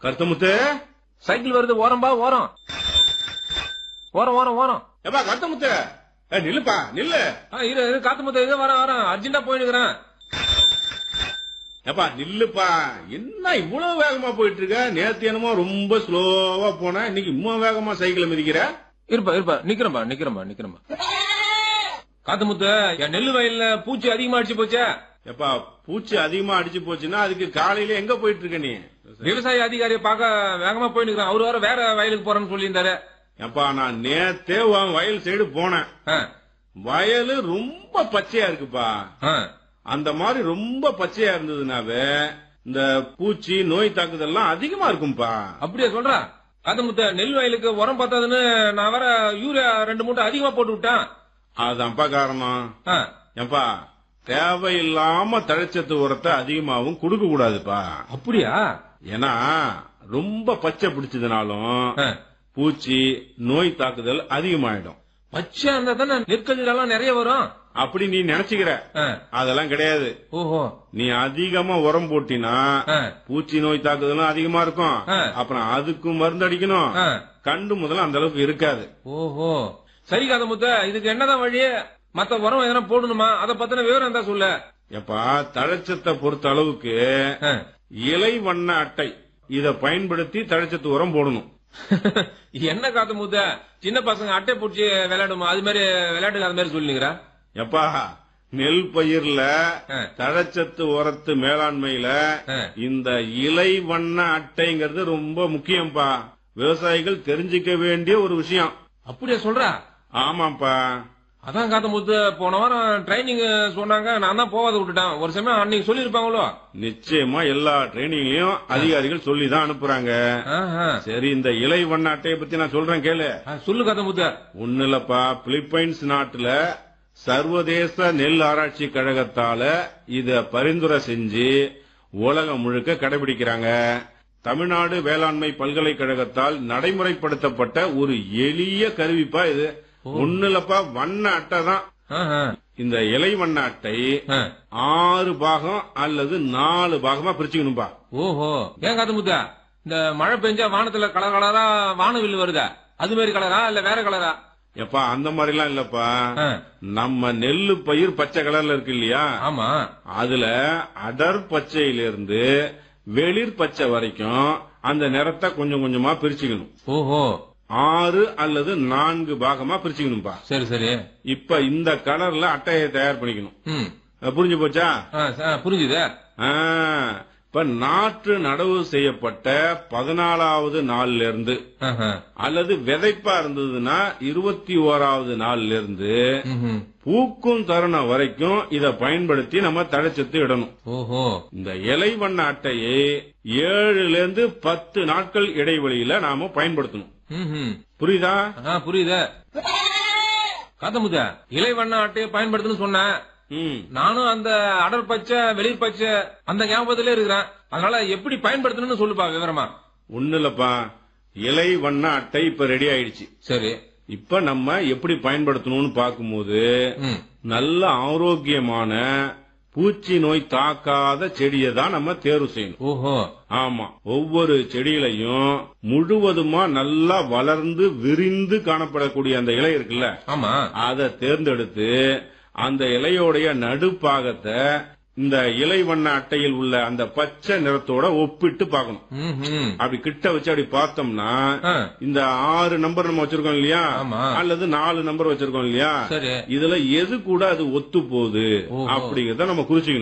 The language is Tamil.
கருத்தமுத்து சைக்கிள் வருது ஓரம் பா ஓரம் ஓரம் ஓரம் ஓரம் ஏப்பா கருத்தமுத்து ஏ, நில்லுப்பா நில்லு ஆ, இரு இரு காத்து முத்த இது வரேன் வரேன் அர்ஜென்டா போயினுக்கிறேன் ஏப்பா நில்லுப்பா என்ன இவ்வளவு வேகமா போயிட்டு இருக்க நேத்து என்னமோ ரொம்ப ஸ்லோவா போன இன்னைக்கு இவ்வளவு வேகமா சைக்கிள் மிதிக்கிற இருப்பா இருப்பா நிக்கிறேன்பா நிக்கிறேன்பா நிக்கிறேன்பா காத்து முத்து என் நெல்லு வயல்ல பூச்சி அதிகமா அடிச்சு போச்சே ஏப்பா பூச்சி அதிகமா அடிச்சு போச்சுன்னா அதுக்கு காலையில எங்க போயிட்டு இருக்க நீ விவசாய அதிகாரியை பார்க்க வேகமா போயினுக்கிறேன் அவரு வர வேற வயலுக்கு போறேன்னு சொல்லியிருந்தாரு ஏப்பா நான் நேத்தே உன் வயல் சைடு போனேன் ஆ, வயலு ரொம்ப பச்சையா இருக்குப்பா ஆ. அந்த மாதிரி ரொம்ப பச்சையா இருந்ததுனாவே இந்த பூச்சி நோய் தாக்குதல்லாம் அதிகமா இருக்கும்பா அப்படியா சொல்றா காத்து முத்த நெல் வயலுக்கு உரம் பத்தாதுன்னு நான் வர யூரியா ரெண்டு மூட்டை அதிகமா போட்டு விட்டேன் அதான்ப்பா காரணம் ஆ, ஏப்பா தேவையில்லாம தழைச்சத்து உரத்தை அதிகமாவும் கொடுக்க கூடாதுப்பா அப்படியா ஏன்னா ரொம்ப பச்சை பிடிச்சதுனாலும் ஆ. பூச்சி நோய் தாக்குதல் அதிகமாயிடும் பச்சை இருந்தா தானே நெற்கதிர் எல்லாம் நிறைய வரும் அப்படி நீ நினைச்சுக்கிற ஆ, அதெல்லாம் கிடையாது ஓஹோ நீ அதிகமா உரம் போட்டினா ஆ, பூச்சி நோய் தாக்குதலும் அதிகமா இருக்கும் ஆ. அப்புறம் அதுக்கும் மருந்து அடிக்கணும் ஆ. கண்டு முதல்ல அந்த அளவுக்கு இருக்காது ஓஹோ சரி காத முத்த இதுக்கு என்னதான் வழி மத்த உரம் எதனா போடணுமா அத பத்தின விவரம் இருந்தா சொல்ல எப்பா தழைச்சத்தை பொறுத்த அளவுக்கு ஆ. இலை வண்ண அட்டை இத பயன்படுத்தி தழைச்சத்து உரம் போடணும் என்ன காத்து முத்த சின்ன பசங்க அட்டை பிடிச்சி விளையாடுமா அது மாதிரி விளையாட்டுக்கு அது மாதிரி சொல்லிக்கிறா எப்பா நெல் பயிர்ல ஆ. தழைச்சத்து உரத்து மேலாண்மையில ஆ. இந்த இலை வண்ண அட்டைங்கிறது ரொம்ப முக்கியம்ப்பா விவசாயிகள் தெரிஞ்சுக்க வேண்டிய ஒரு விஷயம் அப்படியா சொல்றா ஆமாப்பா அதான் காத்த முத்து போன வாரம் ட்ரைனிங் சொன்னாங்க நான் தான் போகாத விட்டுட்டேன் ஒரு சமயம் அன்னைக்கு சொல்லிருப்பாங்களோ நிச்சயமா எல்லா ட்ரைனிங்லயும் அதிகாரிகள் சொல்லி தான் அனுப்புறாங்க ஆஹா. சரி இந்த இலை வண்ண அட்டையை பத்தி நான் சொல்றேன் கேளு ஆ, சொல்லு காத்த முத்த ஒண்ணு இல்லப்பா பிலிப்பைன்ஸ் நாட்டுல சர்வதேச நெல் ஆராய்ச்சி கழகத்தால இத பரிந்துரை செஞ்சு உலகம் முழுக்க கடைபிடிக்கிறாங்க தமிழ்நாடு வேளாண்மை பல்கலைக்கழகத்தால் நடைமுறைப்படுத்தப்பட்ட ஒரு எளிய கருவிப்பா இது ஒண்ணு இல்லப்பா வண்ண அட்டை தான் ஆஹா. இந்த இலை வண்ண அட்டை ஆ. ஆறு பாகம் அல்லது நாலு பாகமா பிரிச்சுக்கணும்பா ஓஹோ ஏன் காத்து முத்த இந்த மழை பெஞ்சா வானத்துல கலர் கலரா வானவில் வருதா அது மாதிரி கலரா இல்ல வேற கலரா எப்பா அந்த மாதிரிலாம் இல்லப்பா ஆ. நம்ம நெல்லு பயிர் பச்சை கலர்ல இருக்கு இல்லையா ஆமா அதுல அடர் பச்சையிலிருந்து வெளிர் பச்சை வரைக்கும் அந்த நிறத்தை கொஞ்சம் கொஞ்சமா பிரிச்சுக்கணும் ஓஹோ ஆறு அல்லது நான்கு பாகமா பிரிச்சுக்கணும்பா சரி சரி இப்ப இந்த கலர்ல அட்டையை தயார் பண்ணிக்கணும் ம் அஹ் புரிஞ்சு போச்சா ஆ, ச- புரிஞ்சுது ஆ, இப்ப நாற்று நடவு செய்யப்பட்ட பதினாலாவது நாள்ல இருந்து ஆஹா. அல்லது விதைப்பா இருந்ததுன்னா இருபத்தி ஓராவது நாள்ல இருந்து ம்ஹும். பூக்கும் தருணம் வரைக்கும் இத பயன்படுத்தி நம்ம தழைச்சத்து இடணும் ஓஹோ இந்த இலை வண்ண அட்டையை ஏழுல இருந்து பத்து நாட்கள் இடைவெளியில நாம பயன்படுத்தணும் ம்ஹும். புரியுதா ஆ, புரியுது காத்தமுத இலை வண்ண அட்டையை பயன்படுத்துன்னு சொன்னேன் ம் நானும் அந்த அடர் பச்சை வெளிர் பச்சை அந்த ஞாபகத்திலே இருக்கிறேன் அதனால எப்படி பயன்படுத்தணும்னு சொல்லுப்பா விவரமா ஒண்ணு இல்லப்பா இலை வண்ண அட்டை இப்ப ரெடி ஆயிடுச்சு சரி இப்ப நம்ம எப்படி பயன்படுத்தணும்னு பார்க்கும்போது ம். நல்ல ஆரோக்கியமான பூச்சி நோய் தாக்காத செடியை தான் நம்ம தேர்வு செய்யணும் ஓஹோ ஆமா ஒவ்வொரு செடியிலையும் முழுவதுமா நல்லா வளர்ந்து விரிந்து காணப்படக்கூடிய அந்த இலை இருக்குல்ல ஆமா அதை தேர்ந்தெடுத்து அந்த இலையோடைய நடுப்பாகத்தை இந்த இலை வண்ண அட்டையில் உள்ள அந்த பச்சை நிறத்தோட ஒப்பிட்டு பார்க்கணும் ம்ஹும். அப்படி கிட்ட வச்சு அப்படி பார்த்தோம்னா ஆ, இந்த ஆறு நம்பர் நம்ம வச்சிருக்கோம் இல்லையா ஆமா. அல்லது நாலு நம்பர் வச்சிருக்கோம் இல்லையா சரி இதுல எது கூட அது ஒத்து போகுது ஓஹோ. அப்படிங்கறத நம்ம குறிச்சுக்கணும்